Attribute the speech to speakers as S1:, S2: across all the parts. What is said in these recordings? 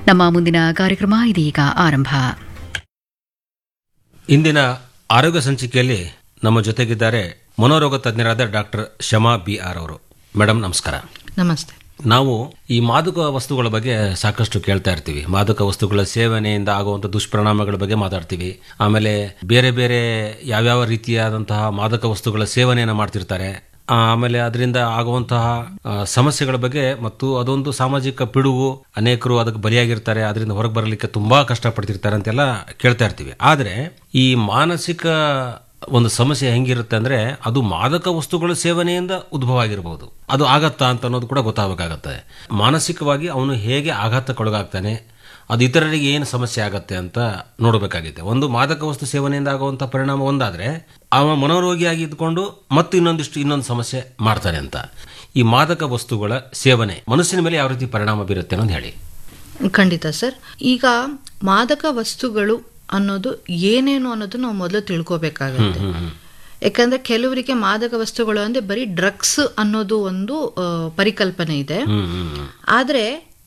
S1: ನಮ್ಮ ಮುಂದಿನ ಕಾರ್ಯಕ್ರಮ ಇದೀಗ ಆರಂಭ
S2: ಇಂದಿನ ಆರೋಗ್ಯ ಸಂಚಿಕೆಯಲ್ಲಿ ನಮ್ಮ ಜೊತೆಗಿದ್ದಾರೆ ಮನೋರೋಗ ತಜ್ಞರಾದ ಡಾಕ್ಟರ್ ಶಮಾ ಬಿ ಆರ್ ಅವರು ಮೇಡಮ್ ನಮಸ್ಕಾರ
S3: ನಮಸ್ತೆ
S2: ನಾವು ಈ ಮಾದಕ ವಸ್ತುಗಳ ಬಗ್ಗೆ ಸಾಕಷ್ಟು ಕೇಳ್ತಾ ಇರ್ತೀವಿ ಮಾದಕ ವಸ್ತುಗಳ ಸೇವನೆಯಿಂದ ಆಗುವಂಥ ದುಷ್ಪರಿಣಾಮಗಳ ಬಗ್ಗೆ ಮಾತಾಡ್ತೀವಿ ಆಮೇಲೆ ಬೇರೆ ಬೇರೆ ಯಾವ್ಯಾವ ರೀತಿಯಾದಂತಹ ಮಾದಕ ವಸ್ತುಗಳ ಸೇವನೆಯನ್ನು ಮಾಡ್ತಿರ್ತಾರೆ ಆ, ಆಮೇಲೆ ಅದರಿಂದ ಆಗುವಂತಹ ಆ, ಸಮಸ್ಯೆಗಳ ಬಗ್ಗೆ ಮತ್ತು ಅದೊಂದು ಸಾಮಾಜಿಕ ಪಿಡುಗು ಅನೇಕರು ಅದಕ್ಕೆ ಬಲಿಯಾಗಿರ್ತಾರೆ ಅದರಿಂದ ಹೊರಗೆ ಬರಲಿಕ್ಕೆ ತುಂಬಾ ಕಷ್ಟಪಡ್ತಿರ್ತಾರೆ ಅಂತೆಲ್ಲ ಕೇಳ್ತಾ ಇರ್ತೀವಿ ಆದರೆ ಈ ಮಾನಸಿಕ ಒಂದು ಸಮಸ್ಯೆ ಹೆಂಗಿರುತ್ತೆ ಅಂದ್ರೆ ಅದು ಮಾದಕ ವಸ್ತುಗಳ ಸೇವನೆಯಿಂದ ಉದ್ಭವ ಆಗಿರಬಹುದು ಅದು ಆಗತ್ತಾ ಅಂತ ಅನ್ನೋದು ಕೂಡ ಗೊತ್ತಾಗಬೇಕಾಗತ್ತೆ ಮಾನಸಿಕವಾಗಿ ಅವನು ಹೇಗೆ ಆಘಾತಕ್ಕೊಳಗಾಗ್ತಾನೆ ಅದು ಇತರರಿಗೆ ಏನು ಸಮಸ್ಯೆ ಆಗತ್ತೆ ಅಂತ ನೋಡಬೇಕಾಗಿದೆ ಒಂದು ಮಾದಕ ವಸ್ತು ಸೇವನೆಯಿಂದ ಆಗುವಂಥ ಪರಿಣಾಮ ಒಂದಾದ್ರೆ ಅವ ಮನೋರೋಗಿಯಾಗಿ ಇದ್ಕೊಂಡು ಮತ್ತು ಇನ್ನೊಂದಿಷ್ಟು ಇನ್ನೊಂದು ಸಮಸ್ಯೆ ಮಾಡ್ತಾನೆ ಅಂತ ಈ ಮಾದಕ ವಸ್ತುಗಳ ಸೇವನೆ ಮನಸ್ಸಿನ ಮೇಲೆ ಯಾವ ರೀತಿ ಪರಿಣಾಮ ಬೀರುತ್ತೆ ಅನ್ನೋದು ಹೇಳಿ
S3: ಖಂಡಿತ ಸರ್ ಈಗ ಮಾದಕ ವಸ್ತುಗಳು ಅನ್ನೋದು ಏನೇನು ಅನ್ನೋದು ನಾವು ಮೊದಲು ತಿಳ್ಕೊಬೇಕಾಗತ್ತೆ ಯಾಕಂದ್ರೆ ಕೆಲವರಿಗೆ ಮಾದಕ ವಸ್ತುಗಳು ಅಂದ್ರೆ ಬರೀ ಡ್ರಗ್ಸ್ ಅನ್ನೋದು ಒಂದು ಆ, ಪರಿಕಲ್ಪನೆ ಇದೆ
S2: ಹ್ಮ್ ಹ್ಮ್
S3: ಆದ್ರೆ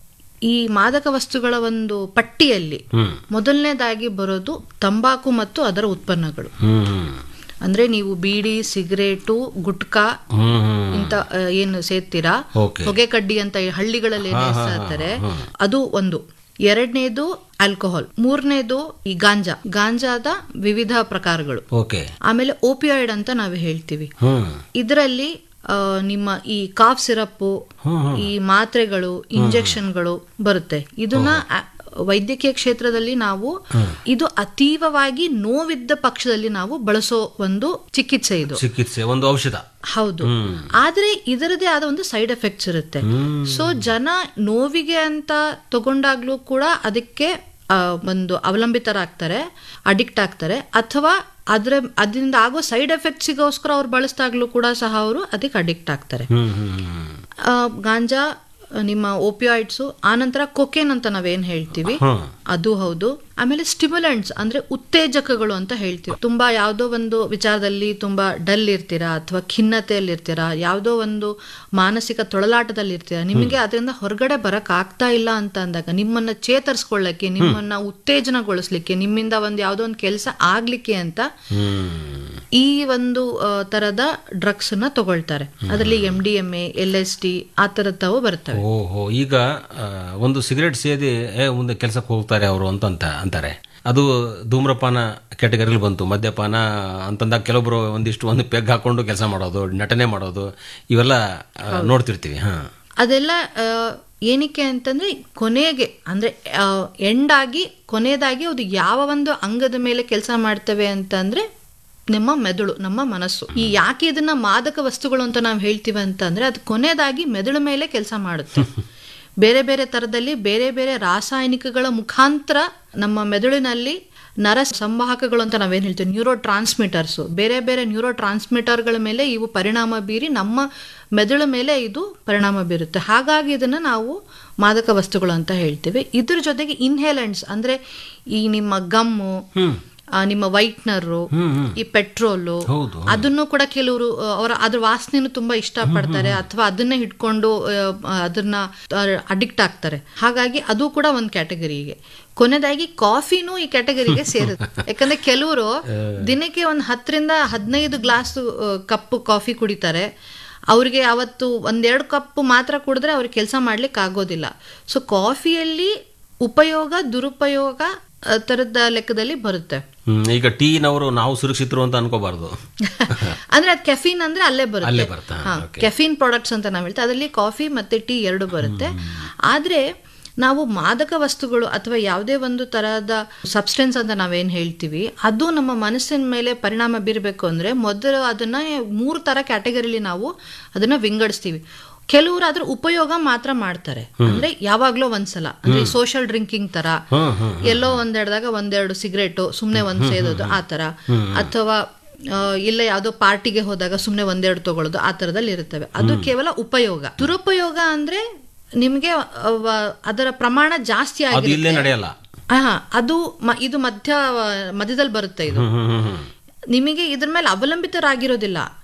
S3: ಈ ಮಾದಕ ವಸ್ತುಗಳ ಒಂದು ಪಟ್ಟಿಯಲ್ಲಿ
S2: ಹ್ಮ್
S3: ಮೊದಲನೇದಾಗಿ ಬರೋದು ತಂಬಾಕು ಮತ್ತು ಅದರ ಉತ್ಪನ್ನಗಳು
S2: ಹ್ಮ್ ಹ್ಮ್
S3: ಅಂದ್ರೆ ನೀವು ಬೀಡಿ ಸಿಗರೇಟು ಗುಟ್ಕಾ
S2: ಹ್ಮ್ ಹ್ಮ್
S3: ಇಂತ ಆ, ಏನು ಸೇರ್ತೀರಾ
S2: ಓಕೆ
S3: ಹೊಗೆ ಕಡ್ಡಿ ಅಂತ ಈ ಹಳ್ಳಿಗಳಲ್ಲಿ ಏನ್ ಹೇಳ್ತಾ ಇರ್ತಾರೆ ಅದು ಒಂದು ಎರಡನೇದು ಆಲ್ಕೋಹಾಲ್ ಮೂರನೇದು ಈ ಗಾಂಜಾ ಗಾಂಜಾದ ವಿವಿಧ ಪ್ರಕಾರಗಳು
S2: ಓಕೆ
S3: ಆಮೇಲೆ ಓಪಿಯಾಯ್ಡ್ ಅಂತ ನಾವು ಹೇಳ್ತೀವಿ
S2: ಹ್ಮ್
S3: ಇದರಲ್ಲಿ ಆ, ನಿಮ್ಮ ಈ ಕಾಫ್ ಸಿರಪ್ಪು ಈ ಮಾತ್ರೆಗಳು ಇಂಜೆಕ್ಷನ್ಗಳು ಬರುತ್ತೆ ಇದನ್ನ ಆ- ವೈದ್ಯಕೀಯ ಕ್ಷೇತ್ರದಲ್ಲಿ ನಾವು ಇದು ಅತೀವವಾಗಿ ನೋವಿದ್ದ ಪಕ್ಷದಲ್ಲಿ ನಾವು ಬಳಸೋ ಒಂದು ಚಿಕಿತ್ಸೆ ಇದು
S2: ಚಿಕಿತ್ಸೆ ಒಂದು ಔಷಧ
S3: ಹೌದು ಆದ್ರೆ ಇದರದೇ ಆದ ಒಂದು ಸೈಡ್ ಎಫೆಕ್ಟ್ಸ್ ಇರುತ್ತೆ ಸೊ ಜನ ನೋವಿಗೆ ಅಂತ ತಗೊಂಡಾಗ್ಲೂ ಕೂಡ ಅದಕ್ಕೆ ಆ, ಒಂದು ಅವಲಂಬಿತರಾಗ್ತಾರೆ ಅಡಿಕ್ಟ್ ಆಗ್ತಾರೆ ಅಥವಾ ಅದ್ರ ಅದರಿಂದ ಆಗೋ ಸೈಡ್ ಎಫೆಕ್ಟ್ಸಿಗೋಸ್ಕರ ಅವ್ರು ಬಳಸಿದಾಗ್ಲೂ ಕೂಡ ಸಹ ಅವರು ಅದಕ್ಕೆ ಅಡಿಕ್ಟ್ ಆಗ್ತಾರೆ
S2: ಹ್ಮ್ ಹ್ಮ್ ಹ್ಮ್
S3: ಆ, ಗಾಂಜಾ ನಿಮ್ಮ ಓಪಿಯಾಯ್ಡ್ಸು ಆನಂತರ ಕೊಕೇನ್ ಅಂತ ನಾವೇನ್ ಹೇಳ್ತೀವಿ
S2: ಹ್ಮ್
S3: ಅದು ಹೌದು ಆಮೇಲೆ ಸ್ಟಿಮ್ಯುಲೆಂಟ್ಸ್ ಅಂದ್ರೆ ಉತ್ತೇಜಕಗಳು ಅಂತ ಹೇಳ್ತೀವಿ ತುಂಬಾ ಯಾವ್ದೋ ಒಂದು ವಿಚಾರದಲ್ಲಿ ತುಂಬಾ ಡಲ್ ಇರ್ತೀರಾ ಅಥವಾ ಖಿನ್ನತೆಯಲ್ಲಿ ಇರ್ತೀರಾ ಯಾವ್ದೋ ಒಂದು ಮಾನಸಿಕ ತೊಳಲಾಟದಲ್ಲಿ ಇರ್ತೀರಾ ನಿಮಗೆ ಅದರಿಂದ ಹೊರಗಡೆ ಬರಕ್ ಆಗ್ತಾ ಇಲ್ಲ ಅಂತ ಅಂದಾಗ ನಿಮ್ಮನ್ನ ಚೇತರಿಸ್ಕೊಳ್ಳಕ್ಕೆ ನಿಮ್ಮನ್ನ ಉತ್ತೇಜನಗೊಳಿಸ್ಲಿಕ್ಕೆ ನಿಮ್ಮಿಂದ ಒಂದು ಯಾವ್ದೋ ಒಂದು ಕೆಲಸ ಆಗ್ಲಿಕ್ಕೆ ಅಂತ
S2: ಹ್ಮ್
S3: ಈ ಒಂದು ಆ, ತರದ ಡ್ರಗ್ಸ್ ನ ತಗೊಳ್ತಾರೆ ಅದರಲ್ಲಿ M D M A L S T ಆ ತರದ್ದವು ಬರ್ತವೆ
S2: ಓಹೋ ಈಗ ಆ, ಒಂದು ಸಿಗರೇಟ್ ಸೇದಿ ಏ ಮುಂದೆ ಕೆಲಸಕ್ಕೆ ಹೋಗ್ತಾರೆ ಅವರು ಅಂತ ಅಂತ ಅಂತಾರೆ ಅದು ಧೂಮ್ರಪಾನ ಕ್ಯಾಟಗರಿಲಿ ಬಂತು ಮದ್ಯಪಾನ ಅಂತಂದಾಗ ಕೆಲವೊಬ್ರು ಒಂದಿಷ್ಟು ಒಂದು ಪೆಗ್ ಹಾಕೊಂಡು ಕೆಲಸ ಮಾಡೋದು ನಟನೆ ಮಾಡೋದು ಇವೆಲ್ಲ ಆ, ನೋಡ್ತಿರ್ತೀವಿ ಹಾ
S3: ಅದೆಲ್ಲ ಆ, ಏನಕ್ಕೆ ಅಂತಂದ್ರೆ ಕೊನೆಗೆ ಅಂದ್ರೆ ಎಂಡ್ ಆಗಿ ಕೊನೆಯದಾಗಿ ಅದು ಯಾವ ಒಂದು ಅಂಗದ ಮೇಲೆ ಕೆಲಸ ಮಾಡ್ತವೆ ಅಂತಂದ್ರೆ ನಮ್ಮ ಮೆದುಳು ನಮ್ಮ ಮನಸ್ಸು ಈ ಯಾಕೆ ಇದನ್ನ ಮಾದಕ ವಸ್ತುಗಳು ಅಂತ ನಾವು ಹೇಳ್ತೀವಿ ಅಂತಂದ್ರೆ ಅದು ಕೊನೆಯದಾಗಿ ಮೆದುಳು ಮೇಲೆ ಕೆಲಸ ಮಾಡುತ್ತೆ ಬೇರೆ ಬೇರೆ ತರದಲ್ಲಿ ಬೇರೆ ಬೇರೆ ರಾಸಾಯನಿಕಗಳ ಮುಖಾಂತರ ನಮ್ಮ ಮೆದುಳಿನಲ್ಲಿ ನರ ಸಂವಾಹಕಗಳು ಅಂತ ನಾವೇನು ಹೇಳ್ತೀವಿ ನ್ಯೂರೋ ಟ್ರಾನ್ಸ್ಮಿಟರ್ಸು ಬೇರೆ ಬೇರೆ ನ್ಯೂರೋ ಟ್ರಾನ್ಸ್ಮಿಟರ್ಗಳ ಮೇಲೆ ಇವು ಪರಿಣಾಮ ಬೀರಿ ನಮ್ಮ ಮೆದುಳು ಮೇಲೆ ಇದು ಪರಿಣಾಮ ಬೀರುತ್ತೆ ಹಾಗಾಗಿ ಇದನ್ನ ನಾವು ಮಾದಕ ವಸ್ತುಗಳು ಅಂತ ಹೇಳ್ತೀವಿ ಇದ್ರ ಜೊತೆಗೆ ಇನ್ಹೇಲೆಂಟ್ಸ್ ಅಂದ್ರೆ ಈ ನಿಮ್ಮ ಗಮ್ಮು ಆ, ನಿಮ್ಮ ವೈಟ್ನರು ಈ ಪೆಟ್ರೋಲು
S2: ಹೌದು
S3: ಅದನ್ನು ಕೂಡ ಕೆಲವರು ಅವರ ಅದ್ರ ವಾಸನೆಯನ್ನು ತುಂಬಾ ಇಷ್ಟಪಡ್ತಾರೆ ಅಥವಾ ಅದನ್ನ ಹಿಡ್ಕೊಂಡು ಆ, ಅದನ್ನ ಅಡಿಕ್ಟ್ ಆಗ್ತಾರೆ ಹಾಗಾಗಿ ಅದು ಕೂಡ ಒಂದು ಕ್ಯಾಟಗರಿಗೆ ಕೊನೆದಾಗಿ ಕಾಫಿನೂ ಈ ಕ್ಯಾಟಗರಿಗೆ ಸೇರುತ್ತೆ ಯಾಕಂದ್ರೆ ಕೆಲವರು ದಿನಕ್ಕೆ ಒಂದು ಹತ್ತರಿಂದ ಹದಿನೈದು ಗ್ಲಾಸ್ ಕಪ್ ಕಾಫಿ ಕುಡಿತಾರೆ ಅವ್ರಿಗೆ ಅವತ್ತು ಒಂದೆರಡು ಕಪ್ ಮಾತ್ರ ಕುಡಿದ್ರೆ ಅವ್ರಿಗೆ ಕೆಲಸ ಮಾಡ್ಲಿಕ್ಕೆ ಆಗೋದಿಲ್ಲ ಸೊ ಕಾಫಿಯಲ್ಲಿ ಉಪಯೋಗ ದುರುಪಯೋಗ ಆ, ತರದ ಲೆಕ್ಕದಲ್ಲಿ ಬರುತ್ತೆ
S2: ಹ್ಮ್, ಈಗ ಟೀನವರು ನಾವು ಸುರಕ್ಷಿತರು ಅಂತ ಅನ್ಕೋಬಾರ್ದು
S3: ಅಂದ್ರೆ ಅದು ಕೆಫಿನ್ ಅಂದ್ರೆ ಅಲ್ಲೇ
S2: ಅಲ್ಲೇ
S3: ಬರುತ್ತೆ
S2: ಬರ್ತಾ,
S3: ಹಾ, ಕೆಫಿನ್ ಪ್ರಾಡಕ್ಟ್ಸ್ ಅಂತ ನಾವು ಹೇಳ್ತೀವಿ ಅದರಲ್ಲಿ ಕಾಫಿ ಮತ್ತೆ ಟೀ ಎರಡು ಬರುತ್ತೆ ಆದ್ರೆ ನಾವು ಮಾದಕ ವಸ್ತುಗಳು ಅಥವಾ ಯಾವುದೇ ಒಂದು ತರಹದ ಸಬ್ಸ್ಟೆನ್ಸ್ ಅಂತ ನಾವೇನ್ ಹೇಳ್ತೀವಿ ಅದು ನಮ್ಮ ಮನಸ್ಸಿನ ಮೇಲೆ ಪರಿಣಾಮ ಬೀರಬೇಕು ಅಂದ್ರೆ ಮೊದಲು ಅದನ್ನ ಮೂರು ತರ ಕ್ಯಾಟಗರಿಲಿ ನಾವು ಅದನ್ನ ವಿಂಗಡಿಸ್ತೀವಿ ಕೆಲವರು ಅದ್ರ ಉಪಯೋಗ ಮಾತ್ರ ಮಾಡ್ತಾರೆ ಅಂದ್ರೆ ಯಾವಾಗ್ಲೋ ಒಂದ್ಸಲ ಅಂದ್ರೆ ಸೋಷಿಯಲ್ ಡ್ರಿಂಕಿಂಗ್ ತರ ಎಲ್ಲೋ ಒಂದೆರಡ್ದಾಗ ಒಂದೆರಡು ಸಿಗರೇಟು ಸುಮ್ನೆ ಒಂದ್ ಸೇದೋದು ಆ ತರ ಅಥವಾ ಆ, ಇಲ್ಲ ಯಾವ್ದೋ ಪಾರ್ಟಿಗೆ ಹೋದಾಗ ಸುಮ್ನೆ ಒಂದೆರಡು ತಗೊಳ್ಳೋದು ಆ ತರದಲ್ಲಿ ಇರುತ್ತವೆ ಅದು ಕೇವಲ ಉಪಯೋಗ ದುರುಪಯೋಗ ಅಂದ್ರೆ ನಿಮ್ಗೆ ಅವ- ಅದರ ಪ್ರಮಾಣ ಜಾಸ್ತಿ
S2: ಅದು
S3: ಆಗಿದೆ
S2: ಇಲ್ಲೇ ನಡೆಯಲ್ಲ
S3: ಹಾ ಅದು ಮ- ಇದು ಮಧ್ಯ ಮಧ್ಯದಲ್ಲಿ ಬರುತ್ತೆ ಇದು
S2: ಹ್ಮ್ ಹ್ಮ್ ಹ್ಮ್ ಹ್ಮ್
S3: ನಿಮಗೆ ಇದ್ರ ಮೇಲೆ ಅವಲಂಬಿತರಾಗಿರೋದಿಲ್ಲ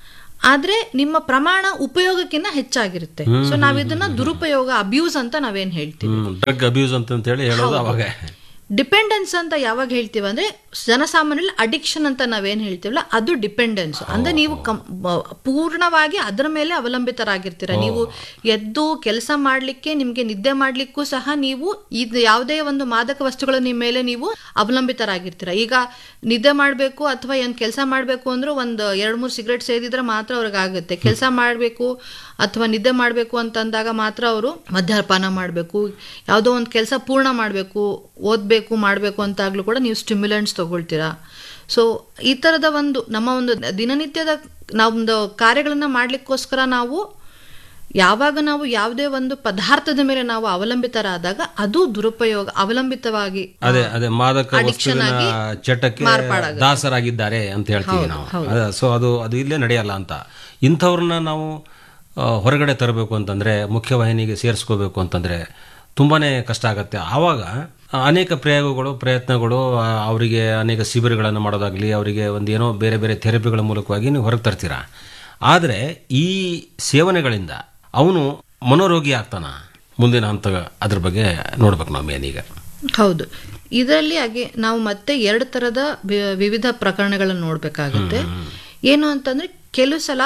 S3: ಆದ್ರೆ ನಿಮ್ಮ ಪ್ರಮಾಣ ಉಪಯೋಗಕ್ಕಿಂತ ಹೆಚ್ಚಾಗಿರುತ್ತೆ ಸೊ ನಾವ್ ಇದನ್ನ ದುರುಪಯೋಗ ಅಬ್ಯೂಸ್ ಅಂತ ನಾವೇನ್ ಹೇಳ್ತೀವಿ
S2: ಡ್ರಗ್ ಅಬ್ಯೂಸ್ ಅಂತ ಹೇಳಿ ಹೇಳೋದು ಅವಾಗ
S3: ಡಿಪೆಂಡೆನ್ಸ್ ಅಂತ ಯಾವಾಗ ಹೇಳ್ತೀವಿ ಅಂದ್ರೆ ಜನಸಾಮಾನ್ಯರಲ್ಲಿ ಅಡಿಕ್ಷನ್ ಅಂತ ನಾವೇನ್ ಹೇಳ್ತೀವಲ್ಲ ಅದು ಡಿಪೆಂಡೆನ್ಸ್ ಅಂದ್ರೆ ನೀವು ಕಂ- ಬ- ಪೂರ್ಣವಾಗಿ ಅದರ ಮೇಲೆ ಅವಲಂಬಿತರಾಗಿರ್ತೀರ ನೀವು ಎದ್ದು ಕೆಲಸ ಮಾಡ್ಲಿಕ್ಕೆ ನಿಮ್ಗೆ ನಿದ್ದೆ ಮಾಡ್ಲಿಕ್ಕೂ ಸಹ ನೀವು ಇದು ಯಾವುದೇ ಒಂದು ಮಾದಕ ವಸ್ತುಗಳ ನಿಮ್ಮ ಮೇಲೆ ನೀವು ಅವಲಂಬಿತರಾಗಿರ್ತೀರ ಈಗ ನಿದ್ದೆ ಮಾಡಬೇಕು ಅಥವಾ ಏನ್ ಕೆಲಸ ಮಾಡಬೇಕು ಅಂದ್ರೂ ಒಂದು ಎರಡ್ ಮೂರು ಸಿಗರೇಟ್ ಸೇದಿದ್ರೆ ಮಾತ್ರ ಅವ್ರಿಗೆ ಆಗುತ್ತೆ ಕೆಲಸ ಮಾಡಬೇಕು ಅಥವಾ ನಿದ್ದೆ ಮಾಡಬೇಕು ಅಂತಂದಾಗ ಮಾತ್ರ ಅವರು ಮದ್ಯಪಾನ ಮಾಡಬೇಕು ಯಾವುದೋ ಒಂದು ಕೆಲಸ ಪೂರ್ಣ ಮಾಡಬೇಕು ಓದಬೇಕು ಮಾಡಬೇಕು ಅಂತಾಗ್ಲೂ ಕೂಡ ನೀವು ಸ್ಟಿಮ್ಯುಲೆಂಟ್ಸ್ ತಗೊಳ್ತೀರಾ ಸೊ ಈ ಥರದ ಒಂದು ನಮ್ಮ ಒಂದು ದಿನನಿತ್ಯದ ನಮ್ಮದು ಕಾರ್ಯಗಳನ್ನ ಮಾಡ್ಲಿಕ್ಕೋಸ್ಕರ ನಾವು ಯಾವಾಗ ನಾವು ಯಾವುದೇ ಒಂದು ಪದಾರ್ಥದ ಮೇಲೆ ನಾವು ಅವಲಂಬಿತರಾದಾಗ ಅದು ದುರುಪಯೋಗ ಅವಲಂಬಿತವಾಗಿ
S2: ಅದೇ ಅದೇ ಮಾದಕ
S3: Addiction
S2: ವಸ್ತುವಿನ
S3: ಆಗಿ
S2: ಚಟಕ್ಕೆ
S3: ಮಾರ್ಪಾಡಾಗುತ್ತೆ.
S2: ದಾಸರಾಗಿದ್ದಾರೆ ಅಂತ ಹೇಳ್ತೀವಿ ನಾವು ಸೊ ಅದು ಅದು ಇಲ್ಲೇ ನಡೆಯಲ್ಲ ಅಂತ ಇಂಥವ್ರನ್ನ ನಾವು ಆ, ಹೊರಗಡೆ ತರಬೇಕು ಅಂತಂದ್ರೆ ಮುಖ್ಯವಾಹಿನಿಗೆ ಸೇರಿಸ್ಕೋಬೇಕು ಅಂತಂದ್ರೆ ತುಂಬಾನೇ ಕಷ್ಟ ಆಗುತ್ತೆ ಆವಾಗ ಆ, ಅನೇಕ ಪ್ರಯೋಗಗಳು ಪ್ರಯತ್ನಗಳು ಆ, ಅವರಿಗೆ ಅನೇಕ ಶಿಬಿರಗಳನ್ನು ಮಾಡೋದಾಗ್ಲಿ ಅವರಿಗೆ ಒಂದು ಏನೋ ಬೇರೆ ಬೇರೆ ಥೆರಪಿಗಳ ಮೂಲಕವಾಗಿ ನೀವು ಹೊರಗೆ ತರ್ತೀರಾ ಆದರೆ ಈ ಸೇವನೆಗಳಿಂದ ಅವನು ಮನೋರೋಗಿ ಆಗ್ತಾನ ಮುಂದಿನ ಹಂತ ಅದ್ರ ಬಗ್ಗೆ ನೋಡ್ಬೇಕು ನಾವು ಮೇನ್ ಈಗ
S3: ಹೌದು ಇದರಲ್ಲಿ ಹಾಗೆ ನಾವು ಮತ್ತೆ ಎರಡು ತರದ ವಿ- ವಿವಿಧ ಪ್ರಕರಣಗಳನ್ನು ನೋಡ್ಬೇಕಾಗುತ್ತೆ ಏನು ಅಂತಂದ್ರೆ ಕೆಲವು ಸಲ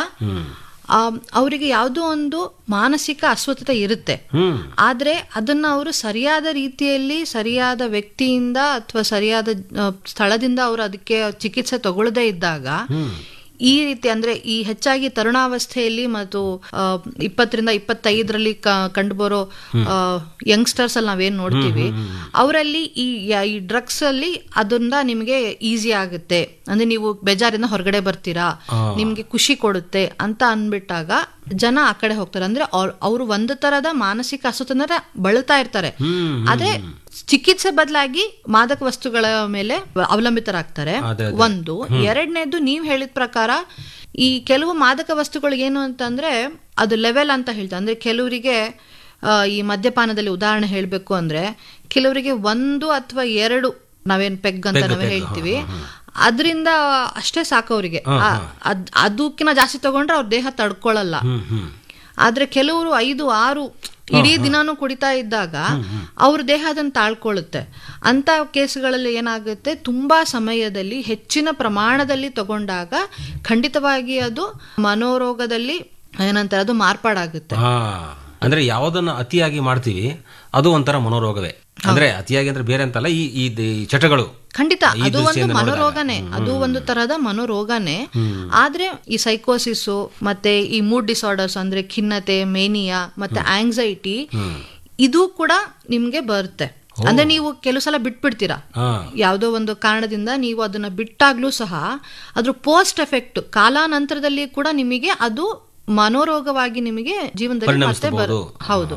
S3: ಅವರಿಗೆ ಯಾವುದೋ ಒಂದು ಮಾನಸಿಕ ಅಸ್ವಸ್ಥತೆ ಇರುತ್ತೆ
S2: ಹ್ಮ್
S3: ಆದ್ರೆ ಅದನ್ನ ಅವರು ಸರಿಯಾದ ರೀತಿಯಲ್ಲಿ ಸರಿಯಾದ ವ್ಯಕ್ತಿಯಿಂದ ಅಥವಾ ಸರಿಯಾದ ಆ, ಸ್ಥಳದಿಂದ ಅವರು ಅದಕ್ಕೆ ಚಿಕಿತ್ಸೆ ತಗೊಳ್ಳದೇ ಇದ್ದಾಗ ಈ ರೀತಿ ಅಂದ್ರೆ ಈ ಹೆಚ್ಚಾಗಿ ತರುಣಾವಸ್ಥೆಯಲ್ಲಿ ಮತ್ತು ಆ, ಇಪ್ಪತ್ತರಿಂದ ಇಪ್ಪತ್ತೈದರಲ್ಲಿ ಕಂಡುಬರೋ ಯಂಗ್ಸ್ಟರ್ಸ್ ಅಲ್ಲಿ ನಾವೇನ್ ನೋಡ್ತೀವಿ ಅವರಲ್ಲಿ ಈ ಯ- ಈ ಡ್ರಗ್ಸ್ ಅಲ್ಲಿ ಅದರಿಂದ ನಿಮಗೆ ಈಸಿ ಆಗುತ್ತೆ ಅಂದ್ರೆ ನೀವು ಬೇಜಾರಿಂದ ಹೊರಗಡೆ ಬರ್ತೀರಾ ನಿಮ್ಗೆ ಖುಷಿ ಕೊಡುತ್ತೆ ಅಂತ ಅನ್ಬಿಟ್ಟಾಗ ಜನ ಆ ಕಡೆ ಹೋಗ್ತಾರೆ ಅಂದ್ರೆ ಅವರು ಒಂದು ತರದ ಮಾನಸಿಕ ಅಸ್ವಸ್ಥನ ಬಳಲ್ತಾ ಇರ್ತಾರೆ ಆದ್ರೆ ಚಿಕಿತ್ಸೆ ಬದಲಾಗಿ ಮಾದಕ ವಸ್ತುಗಳ ಮೇಲೆ ಅವಲಂಬಿತರಾಗ್ತಾರೆ
S2: ಅದೇ,
S3: ಒಂದು ಎರಡನೇದು ನೀವ್ ಹೇಳಿದ ಪ್ರಕಾರ ಈ ಕೆಲವು ಮಾದಕ ವಸ್ತುಗಳು ಏನು ಅಂತಂದ್ರೆ ಅದು ಲೆವೆಲ್ ಅಂತ ಹೇಳ್ತಾರೆ ಅಂದ್ರೆ ಕೆಲವರಿಗೆ ಆ, ಈ ಮದ್ಯಪಾನದಲ್ಲಿ ಉದಾಹರಣೆ ಹೇಳ್ಬೇಕು ಅಂದ್ರೆ ಕೆಲವರಿಗೆ ಒಂದು ಅಥವಾ ಎರಡು ನಾವೇನ್ ಪೆಗ್ ಅಂತ ನಾವೇ ಹೇಳ್ತೀವಿ ಅದರಿಂದ ಅಷ್ಟೇ ಸಾಕು ಅವರಿಗೆ ಅದಕ್ಕಿಂತ ಜಾಸ್ತಿ ತಗೊಂಡ್ರೆ ಅವ್ರ ದೇಹ ತಡ್ಕೊಳ್ಳಲ್ಲ
S2: ಹ್ಮ್ ಹ್ಮ್
S3: ಆದ್ರೆ ಕೆಲವರು ಐದು ಆರು ಇಡೀ ದಿನಾನು ಕುಡಿತಾ ಇದ್ದಾಗ ಅವ್ರ ದೇಹ ಅದನ್ನ ತಾಳ್ಕೊಳ್ಳುತ್ತೆ ಅಂತ ಕೇಸ್ಗಳಲ್ಲಿ ಏನಾಗುತ್ತೆ ತುಂಬಾ ಸಮಯದಲ್ಲಿ ಹೆಚ್ಚಿನ ಪ್ರಮಾಣದಲ್ಲಿ ತಗೊಂಡಾಗ ಖಂಡಿತವಾಗಿ ಅದು ಮನೋರೋಗದಲ್ಲಿ ಏನಂತಾರೆ ಅದು ಮಾರ್ಪಾಡಾಗುತ್ತೆ
S2: ಹಾ ಅಂದ್ರೆ ಯಾವುದನ್ನ ಅತಿಯಾಗಿ ಮಾಡ್ತೀವಿ ಅದು ಒಂಥರ ಮನೋರೋಗವೇ ಅಂದ್ರೆ ಅತಿಯಾಗಿ ಅಂದ್ರೆ ಬೇರೆ ಅಂತಲ್ಲ ಈ ಈ ದ- ಈ ಚಟಗಳು
S3: ಖಂಡಿತ
S2: ಈ
S3: ಅದು ಒಂದು
S2: ದೃಷ್ಟಿಯಿಂದ ನೋಡಿದಾಗ.
S3: ಮನೋರೋಗನೇ ಅದು ಒಂದು ತರಹದ ಮನೋರೋಗನೇ ಆದ್ರೆ ಈ ಸೈಕೋಸಿಸ್ ಮತ್ತೆ ಈ ಮೂಡ್ ಡಿಸಾರ್ಡರ್ಸ್ ಅಂದ್ರೆ ಖಿನ್ನತೆ ಮೇನಿಯಾ ಮತ್ತೆ ಆಂಗ್ಸೈಟಿ ಇದು ಕೂಡ ನಿಮ್ಗೆ ಬರುತ್ತೆ ಅಂದ್ರೆ ನೀವು ಕೆಲವು ಸಲ ಬಿಟ್ಬಿಡ್ತೀರಾ
S2: ಹಾ
S3: ಯಾವುದೋ ಒಂದು ಕಾರಣದಿಂದ ನೀವು ಅದನ್ನ ಬಿಟ್ಟಾಗ್ಲೂ ಸಹ ಅದ್ರ ಪೋಸ್ಟ್ ಎಫೆಕ್ಟ್ ಕಾಲಾನಂತರದಲ್ಲಿ ಕೂಡ ನಿಮಗೆ ಅದು ಮನೋರೋಗವಾಗಿ ನಿಮಗೆ ಜೀವನದಲ್ಲಿ ಮತ್ತೆ ಬರ್ ಹೌದು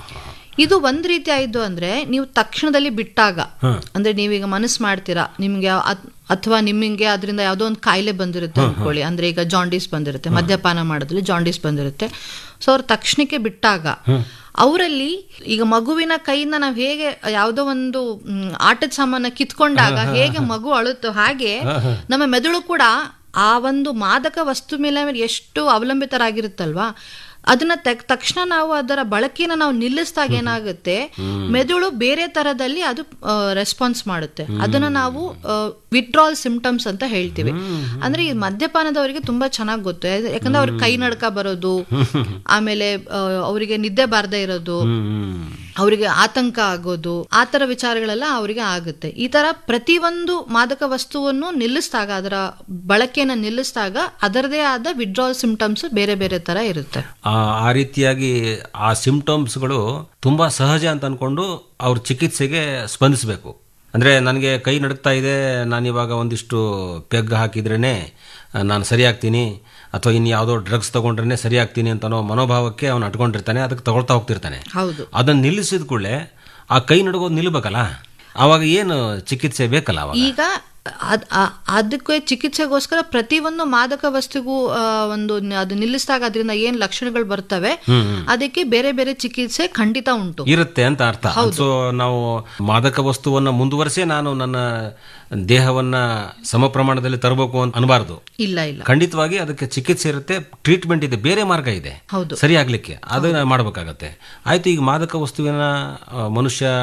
S3: ಇದು ಒಂದ್ ರೀತಿ ಆಯ್ತು ಅಂದ್ರೆ ನೀವು ತಕ್ಷಣದಲ್ಲಿ ಬಿಟ್ಟಾಗ ಅಂದ್ರೆ ನೀವೀಗ ಮನಸ್ಸು ಮಾಡ್ತೀರಾ ನಿಮ್ಗೆ ಅತ್- ಅಥವಾ ನಿಮಗೆ ಅದರಿಂದ ಯಾವ್ದೋ ಒಂದು ಕಾಯಿಲೆ ಬಂದಿರುತ್ತೆ ಅನ್ಕೊಳ್ಳಿ ಅಂದ್ರೆ ಈಗ ಜಾಂಡೀಸ್ ಬಂದಿರುತ್ತೆ ಮದ್ಯಪಾನ ಮಾಡೋದ್ರಲ್ಲಿ ಜಾಂಡೀಸ್ ಬಂದಿರುತ್ತೆ ಸೊ ಅವ್ರು ತಕ್ಷಣಕ್ಕೆ ಬಿಟ್ಟಾಗ ಅವರಲ್ಲಿ ಈಗ ಮಗುವಿನ ಕೈಯಿಂದ ನಾವು ಹೇಗೆ ಯಾವುದೋ ಒಂದು ಮ್, ಆಟದ ಸಾಮಾನ ಕಿತ್ಕೊಂಡಾಗ ಹೇಗೆ ಮಗು ಅಳುತ್ತೋ ಹಾಗೆ ನಮ್ಮ ಮೆದುಳು ಕೂಡ ಆ ಒಂದು ಮಾದಕ ವಸ್ತು ಮೇಲೆ ಎಷ್ಟು ಅವಲಂಬಿತರಾಗಿರುತ್ತಲ್ವಾ ಅದನ್ನ ತೆಗ್- ತಕ್ಷಣ ನಾವು ಅದರ ಬಳಕೆನ ನಾವು ನಿಲ್ಲಿಸಿದಾಗ ಏನಾಗುತ್ತೆ ಮೆದುಳು ಬೇರೆ ತರದಲ್ಲಿ ಅದು ರೆಸ್ಪಾನ್ಸ್ ಮಾಡುತ್ತೆ ಅದನ್ನ ನಾವು ವಿಡ್ರಾಲ್ ಸಿಂಪ್ಟಮ್ಸ್ ಅಂತ ಹೇಳ್ತೀವಿ ಅಂದ್ರೆ ಈ ಮದ್ಯಪಾನದವರಿಗೆ ತುಂಬಾ ಚೆನ್ನಾಗಿ ಗೊತ್ತು ಯಾಕ್- ಯಾಕಂದ್ರೆ ಅವ್ರಿಗೆ ಕೈ ನಡ್ಕ ಬರೋದು ಆಮೇಲೆ ಆ, ಅವರಿಗೆ ನಿದ್ದೆ ಬಾರದೇ ಇರೋದು
S2: ಹ್ಮ್
S3: ಅವರಿಗೆ ಆತಂಕ ಆಗೋದು ಆ ತರ ವಿಚಾರಗಳೆಲ್ಲ ಅವರಿಗೆ ಆಗುತ್ತೆ ಈ ತರ ಪ್ರತಿಯೊಂದು ಮಾದಕ ವಸ್ತುವನ್ನು ನಿಲ್ಲಿಸಿದಾಗ ಅದರ ಬಳಕೆಯನ್ನ ನಿಲ್ಲಿಸಿದಾಗ ಅದರದೇ ಆದ ವಿಡ್ರಾಲ್ ಸಿಂಪ್ಟಮ್ಸ್ ಬೇರೆ ಬೇರೆ ತರ ಇರುತ್ತೆ
S2: ಆ ಆ ರೀತಿಯಾಗಿ ಆ ಸಿಂಪ್ಟಮ್ಸ್ಗಳು ತುಂಬಾ ಸಹಜ ಅಂತ ಅನ್ಕೊಂಡು ಅವ್ರ ಚಿಕಿತ್ಸೆಗೆ ಸ್ಪಂದಿಸಬೇಕು ಅಂದ್ರೆ ನನಗೆ ಕೈ ನಡುಕ್ತಾ ಇದೆ ನಾನು ಇವಾಗ ಒಂದಿಷ್ಟು ಪೆಗ್ ಹಾಕಿದ್ರೇನೆ ನಾನು ಸರಿ ಆಗ್ತೀನಿ ಅಥವಾ ಇನ್ನು ಯಾವುದೋ ಡ್ರಗ್ಸ್ ತಗೊಂಡ್ರೆ ಸರಿ ಆಗ್ತೀನಿ ಅಂತ ಅನ್ನೋ ಮನೋಭಾವಕ್ಕೆ ಅವನು ಅಟ್ಕೊಂಡಿರ್ತಾನೆ ಅದಕ್ಕೆ ತಗೊಳ್ತಾ ಹೋಗ್ತಿರ್ತಾನೆ
S3: ಹೌದು
S2: ಅದನ್ನ ನಿಲ್ಲಿಸಿದ ಕೂಡಲೇ ಆ ಕೈ ನಡುಗೋದು ನಿಲ್ಬೇಕಲ್ಲ ಆವಾಗ ಏನು ಚಿಕಿತ್ಸೆ ಬೇಕಲ್ಲ ಅವಾಗ
S3: ಈಗ ಅದ್- ಆ- ಅದಕ್ಕೆ ಚಿಕಿತ್ಸೆಗೋಸ್ಕರ ಪ್ರತಿಯೊಂದು ಮಾದಕ ವಸ್ತುಗೂ ಆ, ಒಂದು ನ- ಅದು ನಿಲ್ಲಿಸಿದಾಗ ಅದರಿಂದ ಏನ್ ಲಕ್ಷಣಗಳು ಬರ್ತವೆ ಅದಕ್ಕೆ ಬೇರೆ ಬೇರೆ ಚಿಕಿತ್ಸೆ ಖಂಡಿತ ಉಂಟು
S2: ಇರುತ್ತೆ ಅಂತ ಅರ್ಥ ಸೊ ನಾವು ಮಾದಕ ವಸ್ತುವನ್ನ ಮುಂದುವರಿಸಿ ನಾನು ನನ್ನ ದೇಹವನ್ನ ಸಮ ಪ್ರಮಾಣದಲ್ಲಿ ತರಬೇಕು ಅಂತ ಅನ್ಬಾರ್ದು
S3: ಇಲ್ಲ ಇಲ್ಲ
S2: ಖಂಡಿತವಾಗಿ ಅದಕ್ಕೆ ಚಿಕಿತ್ಸೆ ಇರುತ್ತೆ ಟ್ರೀಟ್ಮೆಂಟ್ ಇದೆ ಬೇರೆ ಮಾರ್ಗ ಇದೆ
S3: ಹೌದು
S2: ಸರಿ ಆಗ್ಲಿಕ್ಕೆ ಅದನ್ನ ಮಾಡಬೇಕಾಗತ್ತೆ ಆಯ್ತು ಈಗ ಮಾದಕ ವಸ್ತುವಿನ ಆ, ಮನುಷ್ಯ